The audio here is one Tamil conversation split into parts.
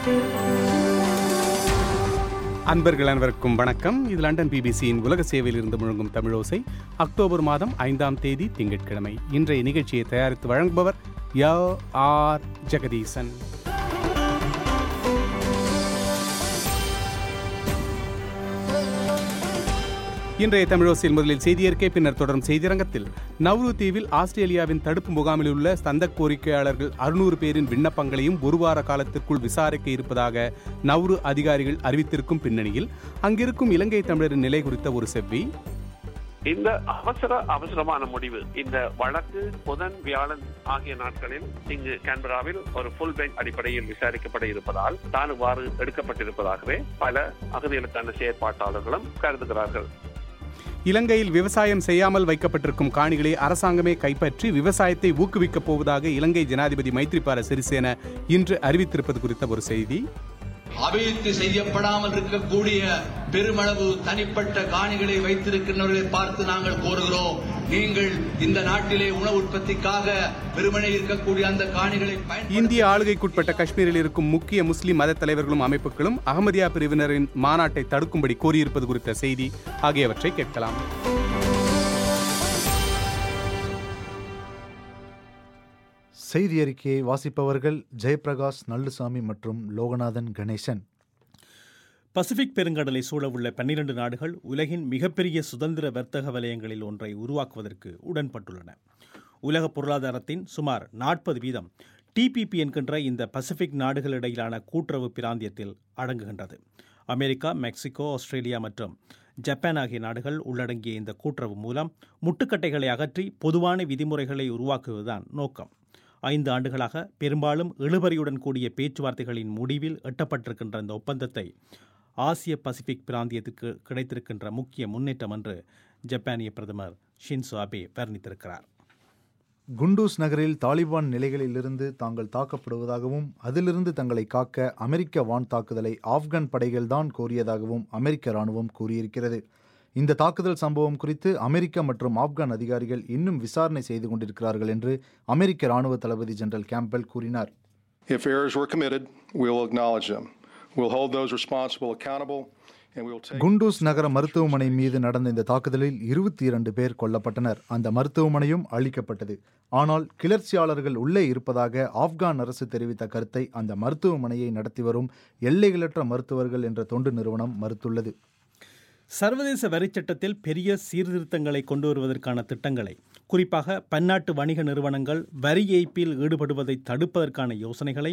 அன்பர்கள் அனைவருக்கும் வணக்கம் இது லண்டன் பிபிசியின் உலக சேவையில் இருந்து முழங்கும் தமிழோசை அக்டோபர் மாதம் ஐந்தாம் தேதி திங்கட்கிழமை இன்றைய நிகழ்ச்சியை தயாரித்து வழங்குபவர் ய ஆர் ஜெகதீசன் இன்றைய தமிழோசையில் முதலில் செய்தியறிக்கை பின்னர் தொடரும் செய்திரங்கத்தில் நவ்ரு தீவில் ஆஸ்திரேலியாவின் தடுப்பு முகாமில் உள்ள சந்த கோரிக்கையாளர்கள் அறுநூறு பேரின் விண்ணப்பங்களையும் ஒரு வார காலத்திற்குள் விசாரிக்க இருப்பதாக நவ்ரு அதிகாரிகள் அறிவித்திருக்கும் பின்னணியில் அங்கிருக்கும் இலங்கை தமிழரின் நிலை குறித்த ஒரு செவ்வி இந்த அவசர அவசரமான முடிவு இந்த வழக்கு புதன் வியாழன் ஆகிய நாட்களில் இங்கு கேன்பராவில் ஒரு ஃபுல் பெஞ்ச் அடிப்படையில் விசாரிக்கப்பட இருப்பதால் தான் இவ்வாறு எடுக்கப்பட்டிருப்பதாகவே பல அகதிகளுக்கான செயற்பாட்டாளர்களும் கருதுகிறார்கள் இலங்கையில் விவசாயம் செய்யாமல் வைக்கப்பட்டிருக்கும் காணிகளை அரசாங்கமே கைப்பற்றி விவசாயத்தை ஊக்குவிக்கப் போவதாக இலங்கை ஜனாதிபதி மைத்ரிபால சிறிசேன இன்று அறிவித்திருப்பது குறித்த ஒரு செய்தி அபிவிருத்தி செய்யப்படாமல் இருக்கக்கூடிய பெருமளவு தனிப்பட்ட காணிகளை வைத்திருக்கின்றவர்களை பார்த்து நாங்கள் கோருகிறோம் நீங்கள் இந்த நாட்டிலே உணவு உற்பத்திக்காக வெறுமனே இருக்கக்கூடிய அந்த காணிகளை பயன்படுத்தி- இந்திய ஆளுகைக்குட்பட்ட காஷ்மீரில் இருக்கும் முக்கிய முஸ்லிம் மத தலைவர்களும் அமைப்புகளும் அகமதியா பிரிவினரின் மாநாட்டை தடுக்கும்படி கோரியிருப்பது குறித்த செய்தி ஆகியவற்றை கேட்கலாம் செய்தி அறிக்கையை வாசிப்பவர்கள் ஜெயபிரகாஷ் நல்லுசாமி மற்றும் லோகநாதன் கணேசன் பசிபிக் பெருங்கடலை சூழவுள்ள பன்னிரண்டு நாடுகள் உலகின் மிகப்பெரிய சுதந்திர வர்த்தக வலயங்களில் ஒன்றை உருவாக்குவதற்கு உடன்பட்டுள்ளன உலக பொருளாதாரத்தின் சுமார் நாற்பது வீதம் டிபிபி என்கின்ற இந்த பசிபிக் நாடுகளிடையிலான கூட்டுறவு பிராந்தியத்தில் அடங்குகின்றது அமெரிக்கா மெக்சிகோ ஆஸ்திரேலியா மற்றும் ஜப்பான் ஆகிய நாடுகள் உள்ளடங்கிய இந்த கூட்டுறவு மூலம் முட்டுக்கட்டைகளை அகற்றி பொதுவான விதிமுறைகளை உருவாக்குவதுதான் நோக்கம் ஐந்து ஆண்டுகளாக பெரும்பாலும் இழுபறியுடன் கூடிய பேச்சுவார்த்தைகளின் முடிவில் எட்டப்பட்டிருக்கின்ற இந்த ஒப்பந்தத்தை ஆசிய பசிபிக் பிராந்தியத்திற்கு கிடைத்திருக்கின்ற முக்கிய முன்னேற்றம் என்று ஜப்பானிய பிரதமர் ஷின்சோ அபே வர்ணித்திருக்கிறார் குண்டூஸ் நகரில் தாலிபான் நிலைகளிலிருந்து தாங்கள் தாக்கப்படுவதாகவும் அதிலிருந்து தங்களை காக்க அமெரிக்க வான் தாக்குதலை ஆப்கான் படைகள்தான் கோரியதாகவும் அமெரிக்க ராணுவம் கூறியிருக்கிறது இந்த தாக்குதல் சம்பவம் குறித்து அமெரிக்க மற்றும் ஆப்கான் அதிகாரிகள் இன்னும் விசாரணை செய்து கொண்டிருக்கிறார்கள் என்று அமெரிக்க ராணுவ தளபதி ஜெனரல் கேம்பெல் கூறினார் If errors were committed, we will acknowledge them. We'll hold those responsible accountable, and we will take. Kunduz நகர மருத்துவமனை மீது நடந்த இந்த தாக்குதலில் இருபத்தி இரண்டு பேர் கொல்லப்பட்டனர் அந்த மருத்துவமனையும் அழிக்கப்பட்டது ஆனால் கிளர்ச்சியாளர்கள் உள்ளே இருப்பதாக ஆப்கான் அரசு தெரிவித்த கருத்தை அந்த மருத்துவமனையை நடத்தி வரும் எல்லைகளற்ற மருத்துவர்கள் என்ற தொண்டு நிறுவனம் மறுத்துள்ளது சர்வதேச வரிச்சட்டத்தில் பெரிய சீர்திருத்தங்களை கொண்டு வருவதற்கான திட்டங்களை குறிப்பாக பன்னாட்டு வணிக நிறுவனங்கள் வரி ஏய்ப்பில் ஈடுபடுவதை தடுப்பதற்கான யோசனைகளை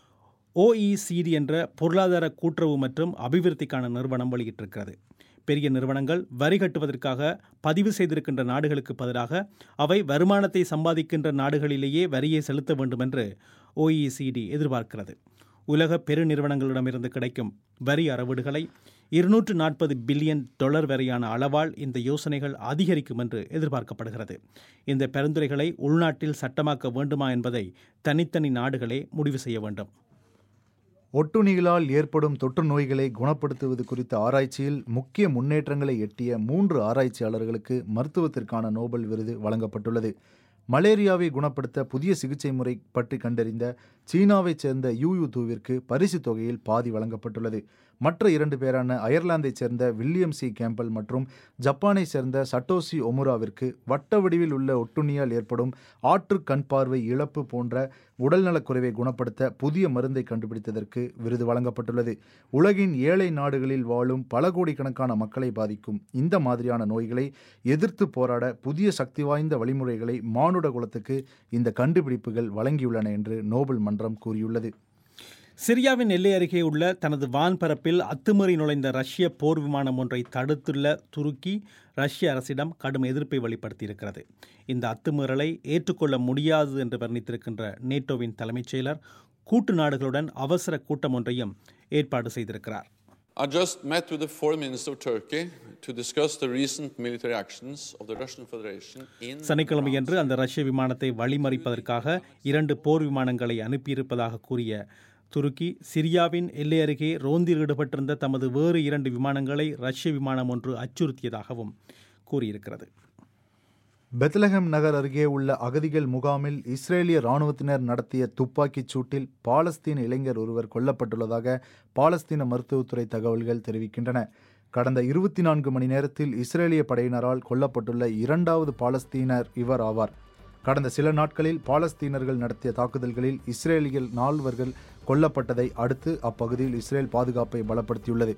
ஓஇசிடி என்ற பொருளாதார கூட்டுறவு மற்றும் அபிவிருத்திக்கான நிறுவனம் வெளியிட்டிருக்கிறது பெரிய நிறுவனங்கள் வரி கட்டுவதற்காக பதிவு செய்திருக்கின்ற நாடுகளுக்கு பதிலாக அவை வருமானத்தை சம்பாதிக்கின்ற நாடுகளிலேயே வரியை செலுத்த வேண்டும் என்று ஓஇசிடி எதிர்பார்க்கிறது உலக பெருநிறுவனங்களிடமிருந்து கிடைக்கும் வரி அறவீடுகளை இருநூற்று நாற்பது பில்லியன் டாலர் வரையான அளவால் இந்த யோசனைகள் அதிகரிக்கும் என்று எதிர்பார்க்கப்படுகிறது இந்த பரிந்துரைகளை உள்நாட்டில் சட்டமாக்க வேண்டுமா என்பதை தனித்தனி நாடுகளே முடிவு செய்ய வேண்டும் ஒட்டுண்ணிகளால் ஏற்படும் தொற்று நோய்களை குணப்படுத்துவது குறித்த ஆராய்ச்சியில் முக்கிய முன்னேற்றங்களை எட்டிய மூன்று ஆராய்ச்சியாளர்களுக்கு மருத்துவத்திற்கான நோபல் விருது வழங்கப்பட்டுள்ளது மலேரியாவை குணப்படுத்த புதிய சிகிச்சை முறை பற்றி கண்டறிந்த சீனாவைச் சேர்ந்த யூயூ தூவிற்கு பரிசு தொகையில் பாதி வழங்கப்பட்டுள்ளது மற்ற இரண்டு பேரான அயர்லாந்தைச் சேர்ந்த வில்லியம் சி கேம்பல் மற்றும் ஜப்பானைச் சேர்ந்த சட்டோசி ஒமுராவிற்கு வட்ட வடிவில் உள்ள ஒட்டுண்ணியால் ஏற்படும் ஆற்று கண் பார்வை இழப்பு போன்ற உடல்நலக்குறைவை குணப்படுத்த புதிய மருந்தை கண்டுபிடித்ததற்கு விருது வழங்கப்பட்டுள்ளது உலகின் ஏழை நாடுகளில் வாழும் பல கோடிக்கணக்கான மக்களை பாதிக்கும் இந்த மாதிரியான நோய்களை எதிர்த்து போராட புதிய சக்தி வாய்ந்த வழிமுறைகளை மானுட குலத்துக்கு இந்த கண்டுபிடிப்புகள் வழங்கியுள்ளன என்று நோபல் மன்றம் கூறியுள்ளது சிரியாவின் எல்லை அருகே உள்ள தனது வான்பரப்பில் அத்துமீறி நுழைந்த ரஷ்ய போர் விமானம் ஒன்றை தடுத்துள்ள துருக்கி ரஷ்ய அரசிடம் கடும் எதிர்ப்பை வெளிப்படுத்தியிருக்கிறது இந்த அத்துமீறலை ஏற்றுக்கொள்ள முடியாது என்று வர்ணித்திருக்கின்ற நேட்டோவின் தலைமைச் செயலர் கூட்டு நாடுகளுடன் அவசர கூட்டம் ஒன்றையும் ஏற்பாடு செய்திருக்கிறார் I just met with the foreign minister of Turkey to discuss the recent military actions of the Russian Federation in சனிக்கிழமையன்று அந்த ரஷ்ய விமானத்தை வழிமறிப்பதற்காக இரண்டு போர் விமானங்களை அனுப்பியிருப்பதாக கூறிய துருக்கி சிரியாவின் எல்லை அருகே ரோந்தில் ஈடுபட்டிருந்த தமது வேறு இரண்டு விமானங்களை ரஷ்ய விமானம் ஒன்று அச்சுறுத்தியதாகவும் கூறியிருக்கிறது பெத்லஹம் நகர் அருகே உள்ள அகதிகள் முகாமில் இஸ்ரேலிய ராணுவத்தினர் நடத்திய துப்பாக்கிச் சூட்டில் பாலஸ்தீன இளைஞர் ஒருவர் கொல்லப்பட்டுள்ளதாக பாலஸ்தீன மருத்துவத்துறை தகவல்கள் தெரிவிக்கின்றன கடந்த இருபத்தி நான்கு மணி நேரத்தில் இஸ்ரேலிய படையினரால் கொல்லப்பட்டுள்ள இரண்டாவது பாலஸ்தீனர் இவர் ஆவார் கடந்த சில நாட்களில் பாலஸ்தீனர்கள் நடத்திய தாக்குதல்களில் இஸ்ரேலியல் நால்வர்கள் கொல்லப்பட்டதை அடுத்து அப்பகுதியில் இஸ்ரேல் பாதுகாப்பை பலப்படுத்தியுள்ளது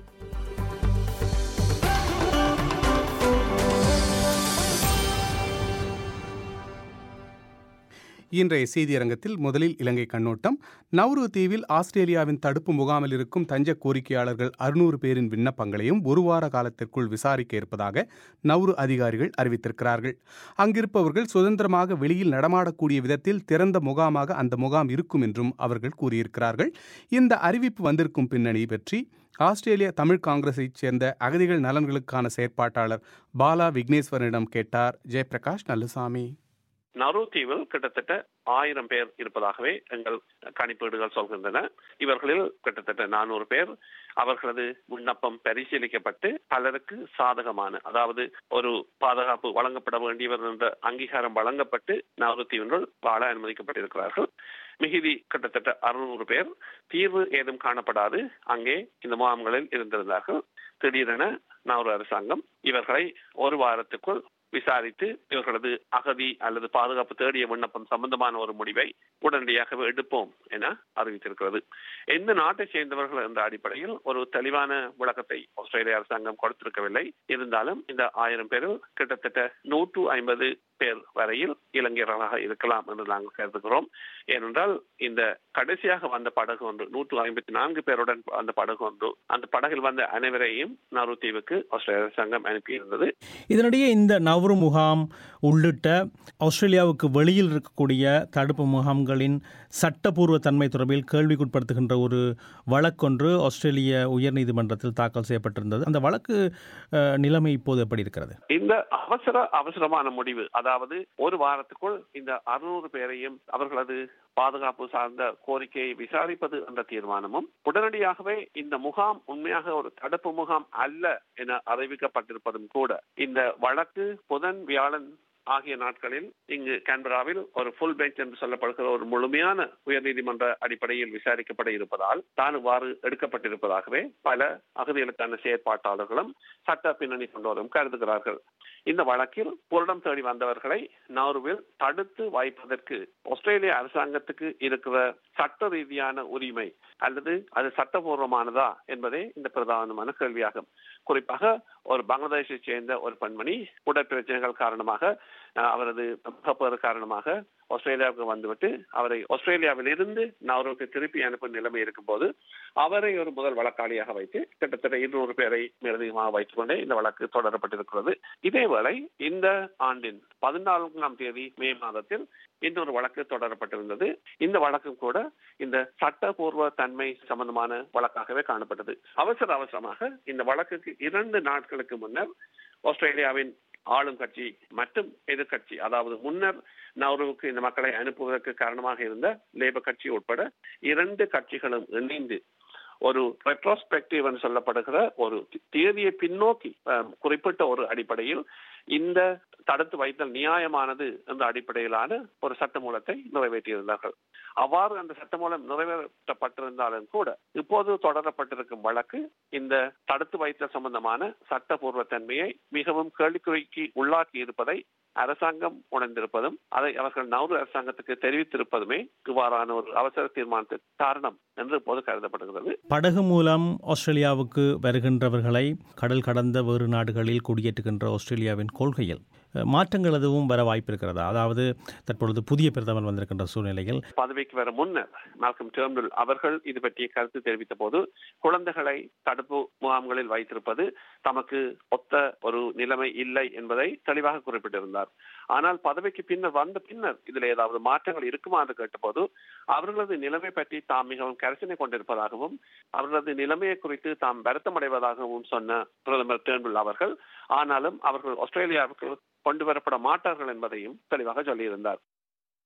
இன்றைய செய்தியரங்கத்தில் முதலில் இலங்கை கண்ணோட்டம் நவ்ரு தீவில் ஆஸ்திரேலியாவின் தடுப்பு முகாமில் இருக்கும் தஞ்ச கோரிக்கையாளர்கள் அறுநூறு பேரின் விண்ணப்பங்களையும் ஒரு வார காலத்திற்குள் விசாரிக்க இருப்பதாக நவ்ரு அதிகாரிகள் அறிவித்திருக்கிறார்கள் அங்கிருப்பவர்கள் சுதந்திரமாக வெளியில் நடமாடக்கூடிய விதத்தில் திறந்த முகாமாக அந்த முகாம் இருக்கும் என்றும் அவர்கள் கூறியிருக்கிறார்கள் இந்த அறிவிப்பு வந்திருக்கும் பின்னணி பற்றி ஆஸ்திரேலிய தமிழ் காங்கிரஸைச் சேர்ந்த அகதிகள் நலன்களுக்கான செயற்பாட்டாளர் பாலா விக்னேஸ்வரனிடம் கேட்டார் ஜெயபிரகாஷ் நல்லசாமி நரு தீவில் கிட்டத்தட்ட ஆயிரம் பேர் இருப்பதாகவே எங்கள் கணிப்பீடுகள் சொல்கின்றன இவர்களில் கிட்டத்தட்ட நானூறு பேர் அவர்களது விண்ணப்பம் பரிசீலிக்கப்பட்டு பலருக்கு சாதகமான அதாவது ஒரு பாதுகாப்பு வழங்கப்பட வேண்டியவர் என்ற அங்கீகாரம் வழங்கப்பட்டு நவரு தீவினுள் வாழ அனுமதிக்கப்பட்டிருக்கிறார்கள் மிகுதி கிட்டத்தட்ட அறுநூறு பேர் தீர்வு ஏதும் காணப்படாது அங்கே இந்த முகாம்களில் இருந்திருந்தார்கள் திடீரென நவரு அரசாங்கம் இவர்களை ஒரு வாரத்துக்குள் விசாரித்து இவர்களது அகதி அல்லது பாதுகாப்பு தேடிய விண்ணப்பம் சம்பந்தமான ஒரு முடிவை உடனடியாகவே எடுப்போம் என அறிவித்திருக்கிறது எந்த நாட்டை சேர்ந்தவர்கள் என்ற அடிப்படையில் ஒரு தெளிவான விளக்கத்தை ஆஸ்திரேலிய அரசாங்கம் கொடுத்திருக்கவில்லை இருந்தாலும் இந்த ஆயிரம் பேரில் கிட்டத்தட்ட நூற்று ஐம்பது பேர் வரையில் இளைஞர்களாக இருக்கலாம் என்று நாங்கள் கருதுகிறோம் ஏனென்றால் இந்த கடைசியாக வந்த படகு ஒன்று நூற்று ஐம்பத்தி நான்கு பேருடன் அந்த படகு ஒன்று அந்த படகில் வந்த அனைவரையும் நரு தீவுக்கு ஆஸ்திரேலிய அரசாங்கம் அனுப்பியிருந்தது இதனிடையே இந்த நவரு முகாம் உள்ளிட்ட ஆஸ்திரேலியாவுக்கு வெளியில் இருக்கக்கூடிய தடுப்பு முகாம்களின் சட்டப்பூர்வ தன்மை தொடர்பில் கேள்விக்குட்படுத்துகின்ற ஒரு வழக்கொன்று ஆஸ்திரேலிய உயர்நீதிமன்றத்தில் தாக்கல் செய்யப்பட்டிருந்தது அந்த வழக்கு அஹ், நிலைமை இப்போது எப்படி இருக்கிறது இந்த அவசர அவசரமான முடிவு அதாவது ஒரு வாரத்துக்குள் இந்த அறுநூறு பேரையும் அவர்களது பாதுகாப்பு சார்ந்த கோரிக்கையை விசாரிப்பது என்ற தீர்மானமும் உடனடியாகவே இந்த முகாம் உண்மையாக ஒரு தடுப்பு முகாம் அல்ல என அறிவிக்கப்பட்டிருப்பதும் கூட இந்த வழக்கு புதன் வியாழன் ஆகிய நாட்களில் இங்கு கேன்பராவில் ஒரு ஃபுல் பெஞ்ச் என்று சொல்லப்படுகிற ஒரு முழுமையான உயர்நீதிமன்ற அடிப்படையில் விசாரிக்கப்பட இருப்பதால் தான் இவ்வாறு எடுக்கப்பட்டிருப்பதாகவே பல அகதிகளுக்கான செயற்பாட்டாளர்களும் சட்ட பின்னணி கொண்டோரும் கருதுகிறார்கள் இந்த வழக்கில் புரடம் தேடி வந்தவர்களை நவருவில் தடுத்து வைப்பதற்கு ஆஸ்திரேலிய அரசாங்கத்துக்கு இருக்கிற சட்ட ரீதியான உரிமை அல்லது அது சட்டபூர்வமானதா என்பதே இந்த பிரதானமான கேள்வியாகும் குறிப்பாக ஒரு பங்களாதேஷை சேர்ந்த ஒரு பெண்மணி உடற்பிரச்சனைகள் காரணமாக அஹ், அவரது முகப்பேறு காரணமாக ஆஸ்திரேலியாவுக்கு வந்துவிட்டு அவரை ஆஸ்திரேலியாவில் இருந்து நவருக்கு திருப்பி அனுப்பும் நிலைமை இருக்கும்போது அவரை ஒரு முதல் வழக்காளியாக வைத்து கிட்டத்தட்ட இருநூறு பேரை மேலதிகமாக வைத்துக் கொண்டே இந்த வழக்கு தொடரப்பட்டிருக்கிறது இதேவேளை இந்த ஆண்டின் பதினான்காம் தேதி மே மாதத்தில் இன்னொரு வழக்கு தொடரப்பட்டிருந்தது இந்த வழக்கும் கூட இந்த சட்டபூர்வ தன்மை சம்பந்தமான வழக்காகவே காணப்பட்டது அவசர அவசரமாக இந்த வழக்குக்கு இரண்டு நாட்களுக்கு முன்னர் ஆஸ்திரேலியாவின் ஆளும் கட்சி மற்றும் எதிர்க்கட்சி அதாவது முன்னர் நவ்ருவுக்கு இந்த மக்களை அனுப்புவதற்கு காரணமாக இருந்த லேபர் கட்சி உட்பட இரண்டு கட்சிகளும் இணைந்து ஒரு ரெட்ரோஸ்பெக்டிவ் என்று சொல்லப்படுகிற ஒரு தேதியை பின்னோக்கி அஹ், குறிப்பிட்ட ஒரு அடிப்படையில் இந்த தடுத்து வைத்தல் நியாயமானது என்ற அடிப்படையிலான ஒரு சட்டமூலத்தை நிறைவேற்றியிருந்தார்கள் அவ்வாறு அந்த சட்டமூலம் நிறைவேற்றப்பட்டிருந்தாலும் கூட இப்போது தொடரப்பட்டிருக்கும் வழக்கு இந்த தடுத்து வைத்தல் சம்பந்தமான சட்டபூர்வ தன்மையை மிகவும் கேள்விக்குறிக்கு உள்ளாக்கி இருப்பதை அரசாங்கம் உணர்ந்திருப்பதும் அதை அவர்கள் நவரு அரசாங்கத்துக்கு தெரிவித்திருப்பதுமே இவ்வாறான ஒரு அவசர தீர்மானத்திற்கு காரணம் என்று இப்போது கருதப்படுகிறது படகு மூலம் ஆஸ்திரேலியாவுக்கு வருகின்றவர்களை கடல் கடந்த வேறு நாடுகளில் குடியேற்றுகின்ற ஆஸ்திரேலியாவின் கொள்கையில் அஹ், மாற்றங்கள் எதுவும் வர வாய்ப்பு இருக்கிறதா அதாவது தற்பொழுது புதிய பிரதமர் வந்திருக்கின்ற சூழ்நிலையில் பதவிக்கு வர முன்னர் மால்கம் டேர்னல் அவர்கள் இது பற்றிய கருத்து தெரிவித்த போது குழந்தைகளை தடுப்பு முகாம்களில் வைத்திருப்பது தமக்கு ஒத்த ஒரு நிலைமை இல்லை என்பதை தெளிவாக குறிப்பிட்டிருந்தார் ஆனால் பதவிக்கு பின்னர் வந்த பின்னர் இதில் ஏதாவது மாற்றங்கள் இருக்குமா என்று கேட்டபோது அவர்களது நிலைமை பற்றி தாம் மிகவும் கரிசனை கொண்டிருப்பதாகவும் அவர்களது நிலைமையை குறித்து தாம் வருத்தமடைவதாகவும் சொன்ன பிரதமர் டேர்னல் அவர்கள் ஆனாலும் அவர்கள் ஆஸ்திரேலியாவுக்கு கொண்டு வரப்பட மாட்டார்கள் என்பதையும் தெளிவாக சொல்லியிருந்தார்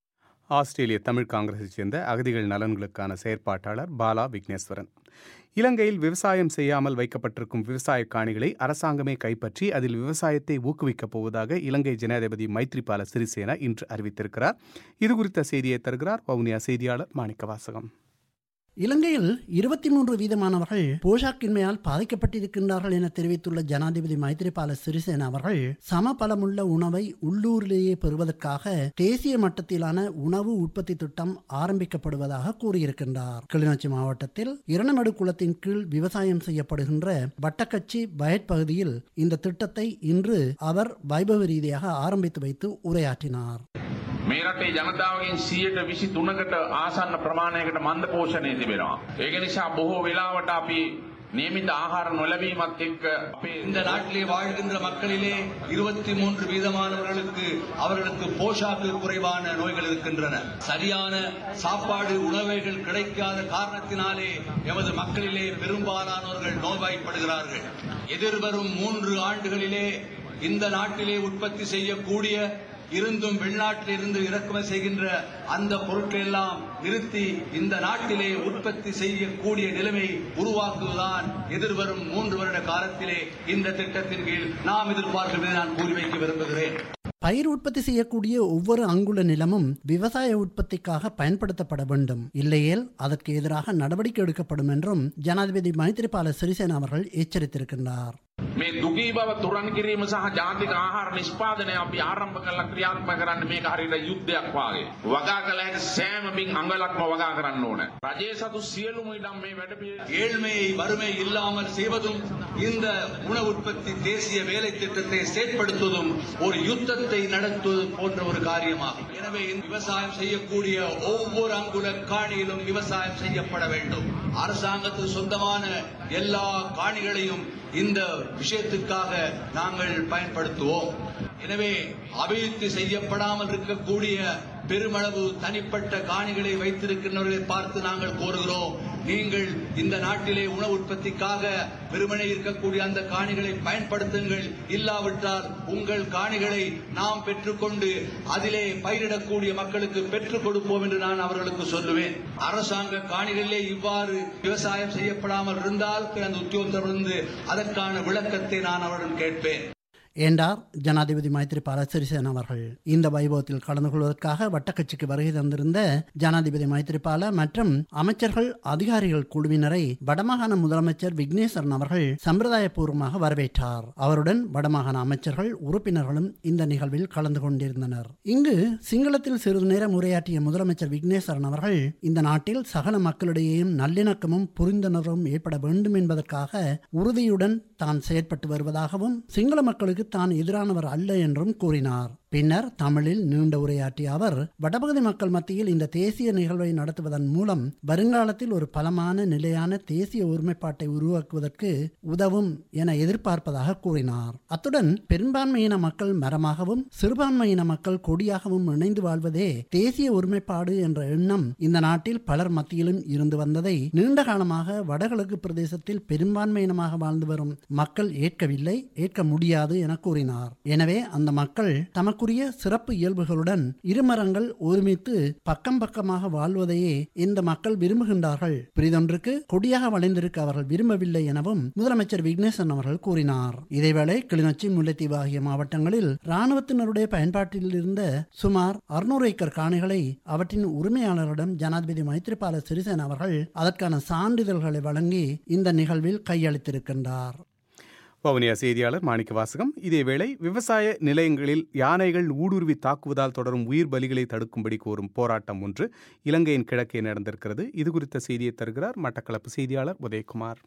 ஆஸ்திரேலிய தமிழ் காங்கிரஸைச் சேர்ந்த அகதிகள் நலன்களுக்கான செயற்பாட்டாளர் பாலா விக்னேஸ்வரன் இலங்கையில் விவசாயம் செய்யாமல் வைக்கப்பட்டிருக்கும் விவசாய காணிகளை அரசாங்கமே கைப்பற்றி அதில் விவசாயத்தை ஊக்குவிக்கப் போவதாக இலங்கை ஜனாதிபதி மைத்ரிபால சிறிசேனா இன்று அறிவித்திருக்கிறார் இது குறித்த செய்தியை தருகிறார் வவுனியா செய்தியாளர் மாணிக்கவாசகம் இலங்கையில் இருபத்தி மூன்று வீதமானவர்கள் போஷாக்கின்மையால் பாதிக்கப்பட்டிருக்கின்றார்கள் என தெரிவித்துள்ள ஜனாதிபதி மைத்ரிபால சிறிசேன அவர்கள் சம பலமுள்ள உணவை உள்ளூரிலேயே பெறுவதற்காக தேசிய மட்டத்திலான உணவு உற்பத்தி திட்டம் ஆரம்பிக்கப்படுவதாக கூறியிருக்கின்றார் கிளிநொச்சி மாவட்டத்தில் இரணமடு குளத்தின் கீழ் விவசாயம் செய்யப்படுகின்ற வட்டக்கச்சி வயற் பகுதியில் இந்த திட்டத்தை இன்று அவர் வைபவ ரீதியாக ஆரம்பித்து வைத்து உரையாற்றினார் මේ රටේ ජනතාවගෙන් සියයට විසි තුනකට ආසන්න ප්‍රමාණයකට මන්ද පෝෂණය තිබෙනවා. ඒක නිසා බොහෝ වෙලාවට අපි නියමිත ආහාර නොලැබීමත් එක්ක අපේ இந்த நாட்டிலே வாழ்கின்ற மக்களிலே இருபத்தி மூன்று வீதமானவர்களுக்கு அவர்களுக்கு போஷாக்கு குறைவான நோய்கள் இருக்கின்றன சரியான சாப்பாடு உணவுகள் கிடைக்காத காரணத்தினாலே எமது மக்களிலே பெரும்பாலானவர்கள் நோய்வாய்ப்படுகிறார்கள் எதிர்வரும் மூன்று ஆண்டுகளிலே இந்த நாட்டிலே உற்பத்தி செய்யக்கூடிய இருந்தும் வெளிநாட்டில் இருந்து இறக்குமதி செய்கின்ற அந்த பொருட்கள் எல்லாம் நிறுத்தி இந்த நாட்டிலே உற்பத்தி செய்யக்கூடிய நிலைமை உருவாக்குவதுதான் எதிர்வரும் மூன்று வருட காலத்திலே இந்த திட்டத்தின் கீழ் நாம் எதிர்பார்ப்பதை நான் கூறி வைக்க விரும்புகிறேன் பயிர் உற்பத்தி செய்யக்கூடிய ஒவ்வொரு அங்குல நிலமும் விவசாய உற்பத்திக்காக பயன்படுத்தப்பட வேண்டும் இல்லையேல் அதற்கு எதிராக நடவடிக்கை எடுக்கப்படும் என்றும் ஜனாதிபதி மைத்ரிபால சிறிசேன அவர்கள் எச்சரித்திருக்கின்றார் මේ දුගී බව තුරන් කිරීම සහ ජාතික ආහාර නිෂ්පාදනය අපි ආරම්භ කළ ක්‍රියාත්මක කරන්න මේක හරියට යුද්ධයක් වාගේ. වගා කළ හැකි සෑම බින් අඟලක්ම වගා කරන්න ඕන. රජයේ සතු සියලුම ඉඩම් මේ වැඩ ஏழ்மையை வறுமை இல்லாமல் செய்வதும் இந்த உணவு உற்பத்தி தேசிய வேலை திட்டத்தை செயற்படுத்துவதும் ஒரு யுத்தத்தை நடத்துவது போன்ற ஒரு காரியமாகும் எனவே இந்த விவசாயம் செய்யக்கூடிய ஒவ்வொரு அங்குல காணியிலும் விவசாயம் செய்யப்பட வேண்டும் அரசாங்கத்துக்கு சொந்தமான எல்லா காணிகளையும் இந்த விஷயத்துக்காக நாங்கள் பயன்படுத்துவோம் எனவே அபிவிருத்தி செய்யப்படாமல் இருக்கக்கூடிய பெருமளவு தனிப்பட்ட காணிகளை வைத்திருக்கின்றவர்களை பார்த்து நாங்கள் கோருகிறோம் நீங்கள் இந்த நாட்டிலே உணவு உற்பத்திக்காக வெறுமனே இருக்கக்கூடிய அந்த காணிகளை பயன்படுத்துங்கள் இல்லாவிட்டால் உங்கள் காணிகளை நாம் பெற்றுக்கொண்டு அதிலே பயிரிடக்கூடிய மக்களுக்கு பெற்றுக் கொடுப்போம் என்று நான் அவர்களுக்கு சொல்லுவேன் அரசாங்க காணிகளிலே இவ்வாறு விவசாயம் செய்யப்படாமல் இருந்தால் அந்த உத்தியோகத்திலிருந்து அதற்கான விளக்கத்தை நான் அவரிடம் கேட்பேன் என்றார் ஜனாதிபதி மைத்ரிபால சிறிசேன அவர்கள் இந்த வைபவத்தில் கலந்து கொள்வதற்காக வட்டக்கட்சிக்கு வருகை தந்திருந்த ஜனாதிபதி மைத்ரிபால மற்றும் அமைச்சர்கள் அதிகாரிகள் குழுவினரை வடமாகாண முதலமைச்சர் விக்னேஸ்வரன் அவர்கள் சம்பிரதாயபூர்வமாக வரவேற்றார் அவருடன் வடமாகாண அமைச்சர்கள் உறுப்பினர்களும் இந்த நிகழ்வில் கலந்து கொண்டிருந்தனர் இங்கு சிங்களத்தில் சிறிது நேரம் உரையாற்றிய முதலமைச்சர் விக்னேஸ்வரன் அவர்கள் இந்த நாட்டில் சகல மக்களிடையேயும் நல்லிணக்கமும் புரிந்துணர்வும் ஏற்பட வேண்டும் என்பதற்காக உறுதியுடன் தான் செயற்பட்டு வருவதாகவும் சிங்கள மக்களுக்கு தான் எதிரானவர் அல்ல என்றும் கூறினார் பின்னர் தமிழில் நீண்ட உரையாற்றிய அவர் வடபகுதி மக்கள் மத்தியில் இந்த தேசிய நிகழ்வை நடத்துவதன் மூலம் வருங்காலத்தில் ஒரு பலமான நிலையான தேசிய ஒருமைப்பாட்டை உருவாக்குவதற்கு உதவும் என எதிர்பார்ப்பதாக கூறினார் அத்துடன் பெரும்பான்மையின மக்கள் மரமாகவும் சிறுபான்மையின மக்கள் கொடியாகவும் இணைந்து வாழ்வதே தேசிய ஒருமைப்பாடு என்ற எண்ணம் இந்த நாட்டில் பலர் மத்தியிலும் இருந்து வந்ததை நீண்ட காலமாக வடகிழக்கு பிரதேசத்தில் பெரும்பான்மையினமாக வாழ்ந்து வரும் மக்கள் ஏற்கவில்லை ஏற்க முடியாது என கூறினார் எனவே அந்த மக்கள் தமக்குரிய சிறப்பு இயல்புகளுடன் இருமரங்கள் ஒருமித்து பக்கம் பக்கமாக வாழ்வதையே இந்த மக்கள் விரும்புகின்றார்கள் பிரிதொன்றுக்கு கொடியாக வளைந்திருக்க அவர்கள் விரும்பவில்லை எனவும் முதலமைச்சர் விக்னேசன் அவர்கள் கூறினார் இதேவேளை கிளிநொச்சி முல்லைத்தீவு ஆகிய மாவட்டங்களில் இராணுவத்தினருடைய பயன்பாட்டில் இருந்த சுமார் அறுநூறு ஏக்கர் காணிகளை அவற்றின் உரிமையாளரிடம் ஜனாதிபதி மைத்ரிபால சிறிசேன அவர்கள் அதற்கான சான்றிதழ்களை வழங்கி இந்த நிகழ்வில் கையளித்திருக்கின்றார் வவுனியா செய்தியாளர் மாணிக்க வாசகம் இதேவேளை விவசாய நிலையங்களில் யானைகள் ஊடுருவி தாக்குவதால் தொடரும் உயிர் பலிகளை தடுக்கும்படி கோரும் போராட்டம் ஒன்று இலங்கையின் கிழக்கே நடந்திருக்கிறது இது குறித்த செய்தியை தருகிறார் மட்டக்களப்பு செய்தியாளர் உதயகுமார்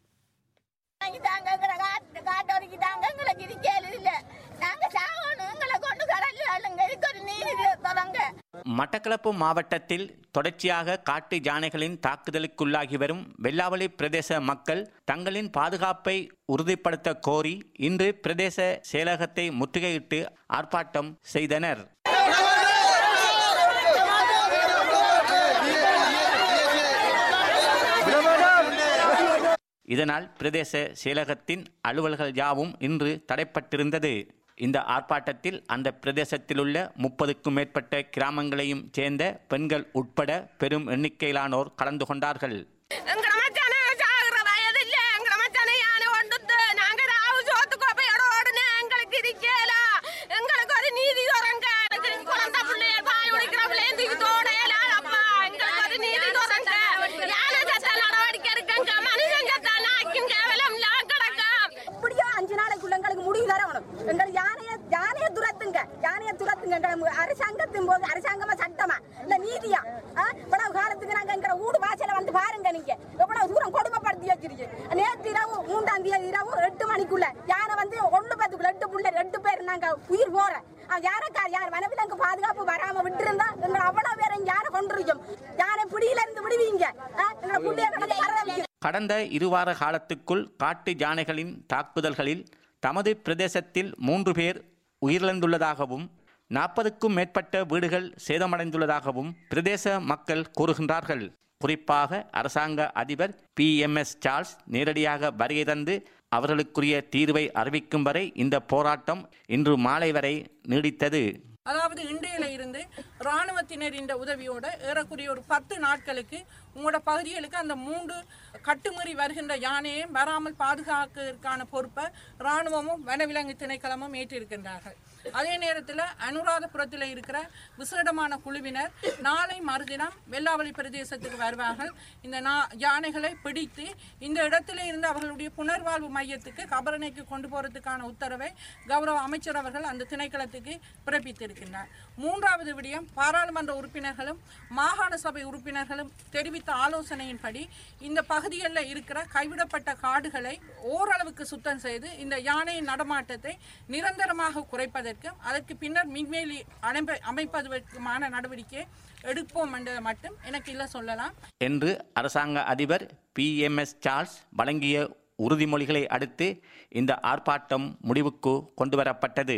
மட்டக்களப்பு மாவட்டத்தில் தொடர்ச்சியாக காட்டு யானைகளின் தாக்குதலுக்குள்ளாகி வரும் வெள்ளாவளி பிரதேச மக்கள் தங்களின் பாதுகாப்பை உறுதிப்படுத்த கோரி இன்று பிரதேச செயலகத்தை முற்றுகையிட்டு ஆர்ப்பாட்டம் செய்தனர் இதனால் பிரதேச செயலகத்தின் அலுவல்கள் யாவும் இன்று தடைப்பட்டிருந்தது இந்த ஆர்ப்பாட்டத்தில் அந்த பிரதேசத்தில் உள்ள முப்பதுக்கும் மேற்பட்ட கிராமங்களையும் சேர்ந்த பெண்கள் உட்பட பெரும் எண்ணிக்கையிலானோர் கலந்து கொண்டார்கள் எங்கட மச்சானே சாகுற வயது இல்ல எங்கட மச்சானே யானை ஒண்டுத்து நாங்க ராவு சோத்து கோப்பையோட ஓடுனே எங்களுக்கு இருக்கல எங்களுக்கு ஒரு நீதி தரங்க குழந்தை பிள்ளைய பால் குடிக்கிற பிள்ளைய தூக்கி தோடையில அப்பா எங்களுக்கு ஒரு நீதி தரங்க யானை சத்த நடவடிக்கை இருக்குங்க மனுஷன் சத்த நாக்கின் கேவலம் எல்லாம் கிடக்கும் இப்படியோ அஞ்சு நாளைக்குள்ள எங்களுக்கு முடிவு தரணும் எங்களுக்கு யானைய யானைய துரத்துங்க யானைய துரத்துங்க எங்க அரசாங்கத்தின் போது அரசாங்கமா சட்டமா இல்ல நீதியா ஆ? இவ்வளவு காலத்துக்கு நாங்க எங்க வீடு வாசல வந்து பாருங்க நீங்க எவ்வளவு தூரம் கொடுமைப்படுத்தி வச்சிருக்கீங்க நேற்று இரவு மூன்றாம் தேதி இரவு எட்டு மணிக்குள்ள யானை வந்து ஒண்ணு பத்துக்குள்ள எட்டு புள்ள ரெண்டு பேர் நாங்க உயிர் போற யாரைக்கார் யார் வனவிலங்கு பாதுகாப்பு வராம விட்டுருந்தா எங்களை அவ்வளவு பேரும் யானை கொண்டிருக்கும் யானை பிடியில இருந்து விடுவீங்க ஆ? எங்களை புள்ளைய கடந்து வர வைக்க கடந்த இருவார காலத்துக்குள் காட்டு யானைகளின் தாக்குதல்களில் தமது பிரதேசத்தில் மூன்று பேர் உயிரிழந்துள்ளதாகவும் நாற்பதுக்கும் மேற்பட்ட வீடுகள் சேதமடைந்துள்ளதாகவும் பிரதேச மக்கள் கூறுகின்றார்கள் குறிப்பாக அரசாங்க அதிபர் பி எம் எஸ் சார்ல்ஸ் நேரடியாக வருகை தந்து அவர்களுக்குரிய தீர்வை அறிவிக்கும் வரை இந்த போராட்டம் இன்று மாலை வரை நீடித்தது அதாவது இன்றையில இருந்து இராணுவத்தினரின் உதவியோட ஏறக்குறைய ஒரு பத்து நாட்களுக்கு உங்களோட பகுதிகளுக்கு அந்த மூன்று கட்டுமீறி வருகின்ற யானையை வராமல் பாதுகாக்கிறதுக்கான பொறுப்பை இராணுவமும் வனவிலங்கு திணைக்களமும் ஏற்றிருக்கின்றார்கள் அதே நேரத்தில் அனுராதபுரத்தில் இருக்கிற விசேடமான குழுவினர் நாளை மறுதினம் வெள்ளாவளி பிரதேசத்துக்கு வருவார்கள் இந்த நா யானைகளை பிடித்து இந்த இடத்திலே இருந்து அவர்களுடைய புனர்வாழ்வு மையத்துக்கு கபரணைக்கு கொண்டு போறதுக்கான உத்தரவை கௌரவ அமைச்சர் அவர்கள் அந்த திணைக்களத்துக்கு பிறப்பித்திருக்கின்றார் மூன்றாவது விடயம் பாராளுமன்ற உறுப்பினர்களும் மாகாண சபை உறுப்பினர்களும் தெரிவித்த ஆலோசனையின்படி இந்த பகுதிகளில் இருக்கிற கைவிடப்பட்ட காடுகளை ஓரளவுக்கு சுத்தம் செய்து இந்த யானையின் நடமாட்டத்தை நிரந்தரமாக குறைப்பதற்கும் அதற்கு பின்னர் மின்வேலி அமைப்ப அமைப்பதற்குமான நடவடிக்கை எடுப்போம் என்றதை மட்டும் எனக்கு இல்லை சொல்லலாம் என்று அரசாங்க அதிபர் பி எம் எஸ் சார்ல்ஸ் வழங்கிய உறுதிமொழிகளை அடுத்து இந்த ஆர்ப்பாட்டம் முடிவுக்கு கொண்டுவரப்பட்டது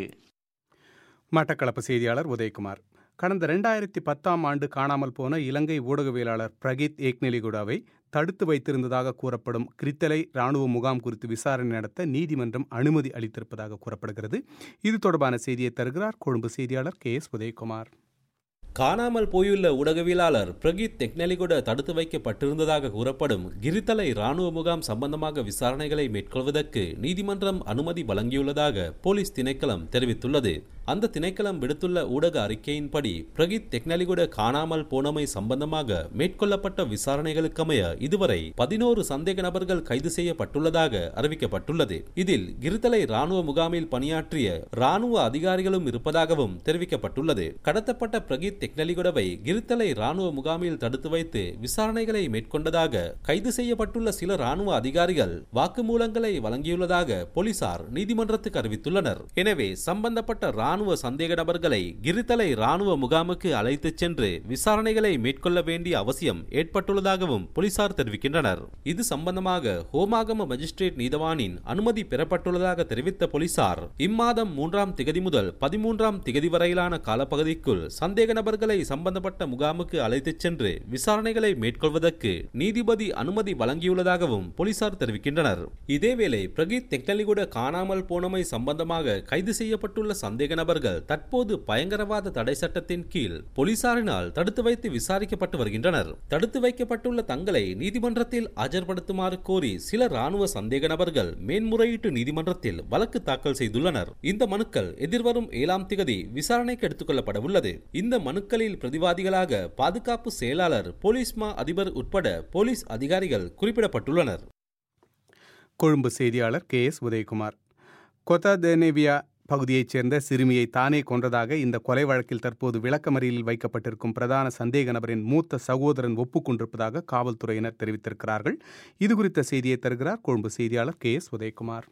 மட்டக்களப்பு செய்தியாளர் உதயகுமார் கடந்த ரெண்டாயிரத்தி பத்தாம் ஆண்டு காணாமல் போன இலங்கை ஊடகவியலாளர் பிரகீத் ஏக்னெலிகுடாவை தடுத்து வைத்திருந்ததாக கூறப்படும் கிரித்தலை ராணுவ முகாம் குறித்து விசாரணை நடத்த நீதிமன்றம் அனுமதி அளித்திருப்பதாக கூறப்படுகிறது இது தொடர்பான செய்தியை தருகிறார் கொழும்பு செய்தியாளர் கே எஸ் உதயகுமார் காணாமல் போயுள்ள ஊடகவியலாளர் பிரகீத் டெக்னலிகுட தடுத்து வைக்கப்பட்டிருந்ததாக கூறப்படும் கிரித்தலை ராணுவ முகாம் சம்பந்தமாக விசாரணைகளை மேற்கொள்வதற்கு நீதிமன்றம் அனுமதி வழங்கியுள்ளதாக போலீஸ் திணைக்களம் தெரிவித்துள்ளது அந்த திணைக்களம் விடுத்துள்ள ஊடக அறிக்கையின்படி பிரகீத் டெக்னலிகுட காணாமல் போனமை சம்பந்தமாக மேற்கொள்ளப்பட்ட விசாரணைகளுக்கமைய இதுவரை பதினோரு சந்தேக நபர்கள் கைது செய்யப்பட்டுள்ளதாக அறிவிக்கப்பட்டுள்ளது இதில் கிரித்தலை ராணுவ முகாமில் பணியாற்றிய ராணுவ அதிகாரிகளும் இருப்பதாகவும் தெரிவிக்கப்பட்டுள்ளது கடத்தப்பட்ட பிரகீத் டெக்னலிகுடவை கிரித்தலை ராணுவ முகாமில் தடுத்து வைத்து விசாரணைகளை மேற்கொண்டதாக கைது செய்யப்பட்டுள்ள சில ராணுவ அதிகாரிகள் வாக்குமூலங்களை வழங்கியுள்ளதாக போலீசார் நீதிமன்றத்துக்கு அறிவித்துள்ளனர் எனவே சம்பந்தப்பட்ட ராணுவ சந்தேக நபர்களை கிரித்தலை ராணுவ முகாமுக்கு அழைத்துச் சென்று விசாரணைகளை மேற்கொள்ள வேண்டிய அவசியம் ஏற்பட்டுள்ளதாகவும் போலீசார் தெரிவிக்கின்றனர் இது சம்பந்தமாக ஹோமாகம மஜிஸ்ட்ரேட் நீதவானின் அனுமதி பெறப்பட்டுள்ளதாக தெரிவித்த போலீசார் இம்மாதம் மூன்றாம் திகதி முதல் பதிமூன்றாம் திகதி வரையிலான காலப்பகுதிக்குள் சந்தேக நபர்களை சம்பந்தப்பட்ட முகாமுக்கு அழைத்துச் சென்று விசாரணைகளை மேற்கொள்வதற்கு நீதிபதி அனுமதி வழங்கியுள்ளதாகவும் போலீசார் தெரிவிக்கின்றனர் இதேவேளை பிரகீத் தெக்னலிகுட காணாமல் போனமை சம்பந்தமாக கைது செய்யப்பட்டுள்ள சந்தேக நபர்கள் தற்போது பயங்கரவாத தடை சட்டத்தின் கீழ் போலீசாரினால் தடுத்து வைத்து விசாரிக்கப்பட்டு வருகின்றனர் தடுத்து வைக்கப்பட்டுள்ள தங்களை நீதிமன்றத்தில் ஆஜர்படுத்துமாறு கோரி சில ராணுவ சந்தேக நபர்கள் மேன்முறையீட்டு நீதிமன்றத்தில் வழக்கு தாக்கல் செய்துள்ளனர் இந்த மனுக்கள் எதிர்வரும் ஏழாம் திகதி விசாரணைக்கு எடுத்துக் கொள்ளப்பட உள்ளது இந்த மனுக்களில் பிரதிவாதிகளாக பாதுகாப்பு செயலாளர் போலீஸ் மா அதிபர் உட்பட போலீஸ் அதிகாரிகள் குறிப்பிடப்பட்டுள்ளனர் கொழும்பு செய்தியாளர் கே எஸ் உதயகுமார் கொத்தாதேனேவியா பகுதியைச் சேர்ந்த சிறுமியை தானே கொன்றதாக இந்த கொலை வழக்கில் தற்போது விளக்கமறியலில் வைக்கப்பட்டிருக்கும் பிரதான சந்தேக நபரின் மூத்த சகோதரன் ஒப்புக்கொண்டிருப்பதாக காவல்துறையினர் தெரிவித்திருக்கிறார்கள் இது குறித்த செய்தியை தருகிறார் கொழும்பு செய்தியாளர் கே எஸ் உதயகுமார்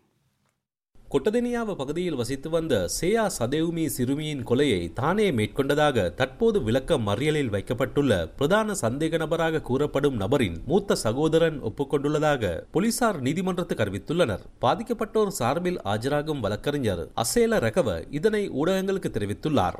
கொட்டதெனியாவ பகுதியில் வசித்து வந்த சேயா சதேவுமி சிறுமியின் கொலையை தானே மேற்கொண்டதாக தற்போது விளக்க மறியலில் வைக்கப்பட்டுள்ள பிரதான சந்தேக நபராக கூறப்படும் நபரின் மூத்த சகோதரன் ஒப்புக்கொண்டுள்ளதாக போலீசார் நீதிமன்றத்துக்கு அறிவித்துள்ளனர் பாதிக்கப்பட்டோர் சார்பில் ஆஜராகும் வழக்கறிஞர் அசேல ரகவ இதனை ஊடகங்களுக்கு தெரிவித்துள்ளார்